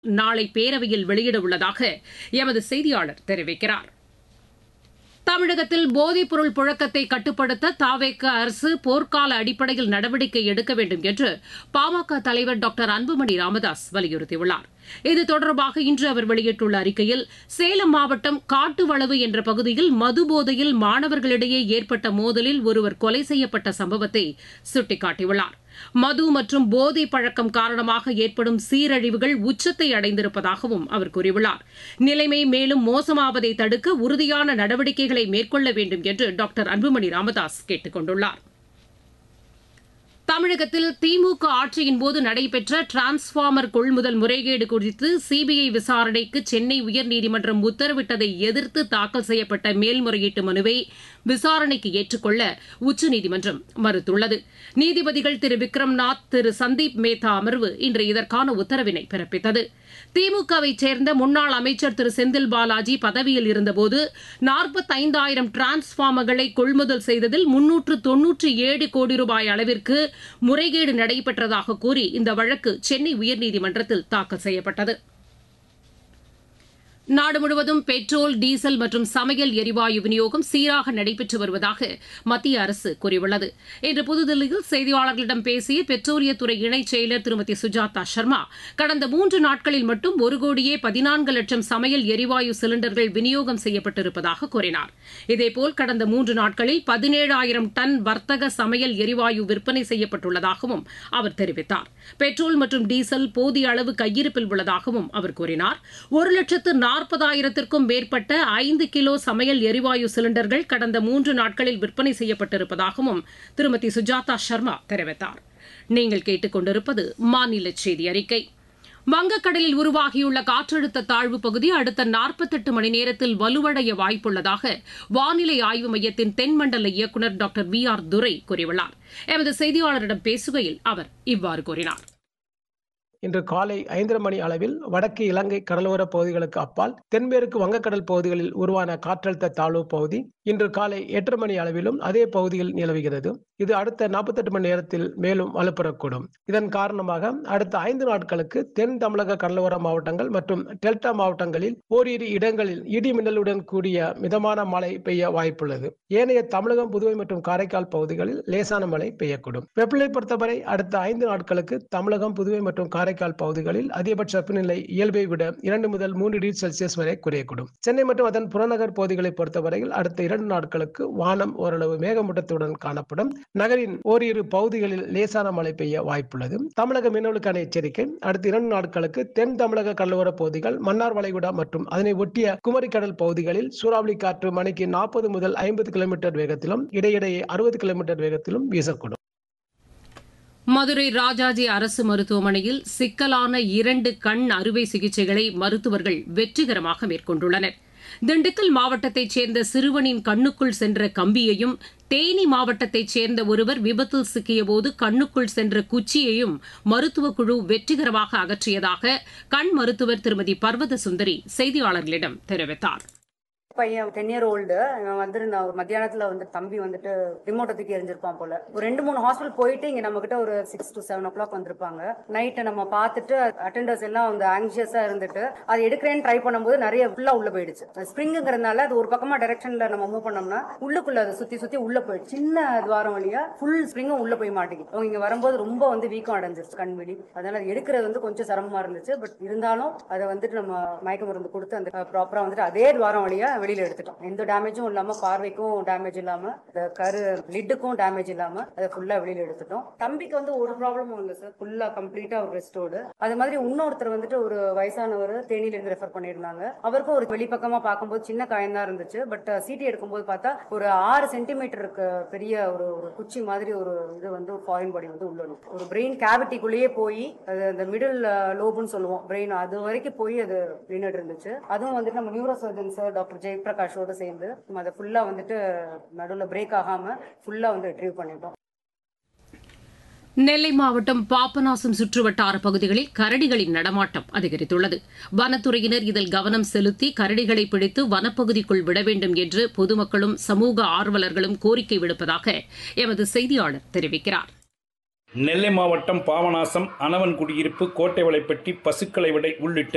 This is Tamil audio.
நாளை பேரவையில் வெளியிட உள்ளதாக எமது செய்தியாளர் தெரிவிக்கிறார் தமிழகத்தில் போதைப்பொருள் புழக்கத்தை கட்டுப்படுத்த தாவேக்க அரசு போர்க்கால அடிப்படையில் நடவடிக்கை எடுக்க வேண்டும் என்று பாமக தலைவர் டாக்டர் அன்புமணி ராமதாஸ் வலியுறுத்தியுள்ளார் இது தொடர்பாக இன்று அவர் வெளியிட்டுள்ள அறிக்கையில் சேலம் மாவட்டம் காட்டுவளவு என்ற பகுதியில் மது போதையில் மாணவர்களிடையே ஏற்பட்ட மோதலில் ஒருவர் கொலை செய்யப்பட்ட சம்பவத்தை சுட்டிக்காட்டியுள்ளார் மது மற்றும் போதை பழக்கம் காரணமாக ஏற்படும் சீரழிவுகள் உச்சத்தை அடைந்திருப்பதாகவும் அவர் கூறியுள்ளார் நிலைமை மேலும் மோசமாவதை தடுக்க உறுதியான நடவடிக்கைகளை மேற்கொள்ள வேண்டும் என்று டாக்டர் அன்புமணி ராமதாஸ் கேட்டுக் கொண்டுள்ளார் தமிழகத்தில் திமுக ஆட்சியின்போது நடைபெற்ற டிரான்ஸ்பார்மர் கொள்முதல் முறைகேடு குறித்து சிபிஐ விசாரணைக்கு சென்னை உயர்நீதிமன்றம் உத்தரவிட்டதை எதிர்த்து தாக்கல் செய்யப்பட்ட மேல்முறையீட்டு மனுவை விசாரணைக்கு ஏற்றுக்கொள்ள உச்சநீதிமன்றம் மறுத்துள்ளது நீதிபதிகள் திரு விக்ரம்நாத் திரு சந்தீப் மேத்தா அமர்வு இன்று இதற்கான உத்தரவினை பிறப்பித்தது திமுகவை சேர்ந்த முன்னாள் அமைச்சர் திரு செந்தில் பாலாஜி பதவியில் இருந்தபோது நாற்பத்தைந்தாயிரம் டிரான்ஸ்பார்மர்களை கொள்முதல் செய்ததில் முன்னூற்று தொன்னூற்றி ஏழு கோடி ரூபாய் அளவிற்கு முறைகேடு நடைபெற்றதாக கூறி இந்த வழக்கு சென்னை உயர்நீதிமன்றத்தில் தாக்கல் செய்யப்பட்டது நாடு முழுவதும் பெட்ரோல் டீசல் மற்றும் சமையல் எரிவாயு விநியோகம் சீராக நடைபெற்று வருவதாக மத்திய அரசு கூறியுள்ளது இன்று புதுதில்லியில் செய்தியாளர்களிடம் பேசிய பெட்ரோலியத்துறை இணைச் செயலர் திருமதி சுஜாதா சர்மா கடந்த மூன்று நாட்களில் மட்டும் ஒரு கோடியே பதினான்கு லட்சம் சமையல் எரிவாயு சிலிண்டர்கள் விநியோகம் செய்யப்பட்டிருப்பதாக கூறினார் இதேபோல் கடந்த மூன்று நாட்களில் பதினேழாயிரம் டன் வர்த்தக சமையல் எரிவாயு விற்பனை செய்யப்பட்டுள்ளதாகவும் அவர் தெரிவித்தார் பெட்ரோல் மற்றும் டீசல் போதிய அளவு கையிருப்பில் உள்ளதாகவும் அவர் கூறினார் ஒரு லட்சத்து நாற்பதாயிரத்திற்கும் மேற்பட்ட ஐந்து கிலோ சமையல் எரிவாயு சிலிண்டர்கள் கடந்த மூன்று நாட்களில் விற்பனை செய்யப்பட்டிருப்பதாகவும் திருமதி சுஜாதா சர்மா தெரிவித்தார் நீங்கள் கேட்டுக்கொண்டிருப்பது மாநில செய்தி அறிக்கை வங்கக்கடலில் உருவாகியுள்ள காற்றழுத்த தாழ்வு பகுதி அடுத்த நாற்பத்தெட்டு மணி நேரத்தில் வலுவடைய வாய்ப்புள்ளதாக வானிலை ஆய்வு மையத்தின் தென்மண்டல இயக்குநர் டாக்டர் வி ஆர் துரை கூறியுள்ளார் எமது செய்தியாளரிடம் பேசுகையில் அவர் இவ்வாறு கூறினார் இன்று காலை ஐந்தரை மணி அளவில் வடக்கு இலங்கை கடலோர பகுதிகளுக்கு அப்பால் தென்மேற்கு வங்கக்கடல் பகுதிகளில் உருவான காற்றழுத்த தாழ்வு பகுதி இன்று காலை எட்டரை மணி அளவிலும் அதே பகுதியில் நிலவுகிறது இது அடுத்த நாற்பத்தெட்டு மணி நேரத்தில் மேலும் வலுப்பெறக்கூடும் இதன் காரணமாக அடுத்த ஐந்து நாட்களுக்கு தென் தமிழக கடலோர மாவட்டங்கள் மற்றும் டெல்டா மாவட்டங்களில் ஓரிரு இடங்களில் இடி மின்னலுடன் கூடிய மிதமான மழை பெய்ய வாய்ப்புள்ளது ஏனைய தமிழகம் புதுவை மற்றும் காரைக்கால் பகுதிகளில் லேசான மழை பெய்யக்கூடும் வெப்பநிலை பொறுத்தவரை அடுத்த ஐந்து நாட்களுக்கு தமிழகம் புதுவை மற்றும் காரை காரைக்கால் பகுதிகளில் அதிகபட்ச வெப்பநிலை இயல்பை விட இரண்டு முதல் மூன்று டிகிரி செல்சியஸ் வரை குறையக்கூடும் சென்னை மற்றும் அதன் புறநகர் பகுதிகளை பொறுத்தவரையில் அடுத்த இரண்டு நாட்களுக்கு வானம் ஓரளவு மேகமூட்டத்துடன் காணப்படும் நகரின் ஓரிரு பகுதிகளில் லேசான மழை பெய்ய வாய்ப்புள்ளது தமிழக மீனவர்களுக்கான எச்சரிக்கை அடுத்த இரண்டு நாட்களுக்கு தென் தமிழக கடலோர பகுதிகள் மன்னார் வளைகுடா மற்றும் அதனை ஒட்டிய குமரிக்கடல் பகுதிகளில் சூறாவளி காற்று மணிக்கு நாற்பது முதல் ஐம்பது கிலோமீட்டர் வேகத்திலும் இடையிடையே அறுபது கிலோமீட்டர் வேகத்திலும் வீசக்கூடும் மதுரை ராஜாஜி அரசு மருத்துவமனையில் சிக்கலான இரண்டு கண் அறுவை சிகிச்சைகளை மருத்துவர்கள் வெற்றிகரமாக மேற்கொண்டுள்ளனர் திண்டுக்கல் மாவட்டத்தைச் சேர்ந்த சிறுவனின் கண்ணுக்குள் சென்ற கம்பியையும் தேனி மாவட்டத்தைச் சேர்ந்த ஒருவர் விபத்தில் சிக்கியபோது கண்ணுக்குள் சென்ற குச்சியையும் மருத்துவக் குழு வெற்றிகரமாக அகற்றியதாக கண் மருத்துவர் திருமதி பர்வத சுந்தரி செய்தியாளர்களிடம் தெரிவித்தார் பையன் டென் இயர் ஓல்டு இவன் வந்திருந்தான் ஒரு மத்தியானத்துல வந்து தம்பி வந்துட்டு ரிமோட்டை தூக்கி எரிஞ்சிருப்பான் போல ஒரு ரெண்டு மூணு ஹாஸ்பிட்டல் போயிட்டு இங்க நம்ம கிட்ட ஒரு six to seven o'clock வந்திருப்பாங்க நைட்டு நம்ம பார்த்துட்டு அட்டெண்டர்ஸ் எல்லாம் வந்து ஆங்ஷியஸா இருந்துட்டு அது எடுக்கிறேன்னு ட்ரை பண்ணும்போது நிறைய ஃபுல்லா உள்ள போயிடுச்சு ஸ்ப்ரிங்குங்கிறதுனால அது ஒரு பக்கமா டைரக்ஷன்ல நம்ம மூவ் பண்ணோம்னா உள்ளுக்குள்ள அதை சுத்தி சுத்தி உள்ள போயிடுச்சு சின்ன துவாரம் வழியா ஃபுல் ஸ்ப்ரிங்கும் உள்ள போய் மாட்டேங்குது அவங்க இங்க வரும்போது ரொம்ப வந்து வீக்கம் அடைஞ்சிருச்சு கண்வெளி அதனால அது எடுக்கிறது வந்து கொஞ்சம் சிரமமா இருந்துச்சு பட் இருந்தாலும் அதை வந்துட்டு நம்ம மயக்க மருந்து கொடுத்து அந்த ப்ராப்பரா வந்துட்டு அதே துவாரம் வழியா வெளியில எடுத்துட்டோம் எந்த டேமேஜும் இல்லாம பார்வைக்கும் டேமேஜ் இல்லாம இந்த கரு லிட்டுக்கும் டேமேஜ் இல்லாம அதை ஃபுல்லா வெளியில எடுத்துட்டோம் தம்பிக்கு வந்து ஒரு ப்ராப்ளமும் இல்லை சார் ஃபுல்லா கம்ப்ளீட்டா ஒரு ரெஸ்டோடு அது மாதிரி இன்னொருத்தர் வந்துட்டு ஒரு வயசானவர் தேனியில இருந்து ரெஃபர் பண்ணியிருந்தாங்க அவருக்கும் ஒரு வெளிப்பக்கமா பார்க்கும்போது சின்ன காயம் தான் இருந்துச்சு பட் சிடி எடுக்கும்போது பார்த்தா ஒரு ஆறு சென்டிமீட்டருக்கு பெரிய ஒரு ஒரு குச்சி மாதிரி ஒரு இது வந்து ஒரு ஃபாரின் பாடி வந்து உள்ள ஒரு பிரெயின் கேவிட்டிக்குள்ளேயே போய் அது அந்த மிடில் லோபுன்னு சொல்லுவோம் பிரெயின் அது வரைக்கும் போய் அது நின்றுட்டு இருந்துச்சு அதுவும் வந்துட்டு நம்ம நியூரோ சர்ஜன் சார் டாக்டர் ஜெயபிரகாஷோட சேர்ந்து நம்ம அதை ஃபுல்லா வந்துட்டு நடுவில் பிரேக் ஆகாம ஃபுல்லா வந்து ரிட்ரீவ் பண்ணிட்டோம் நெல்லை மாவட்டம் பாபநாசம் சுற்றுவட்டார பகுதிகளில் கரடிகளின் நடமாட்டம் அதிகரித்துள்ளது வனத்துறையினர் இதில் கவனம் செலுத்தி கரடிகளை பிடித்து வனப்பகுதிக்குள் விட வேண்டும் என்று பொதுமக்களும் சமூக ஆர்வலர்களும் கோரிக்கை விடுப்பதாக எமது செய்தியாளர் தெரிவிக்கிறார் நெல்லை மாவட்டம் பாவநாசம் அனவன் குடியிருப்பு கோட்டை வலைப்பட்டி பசுக்களை விடை உள்ளிட்ட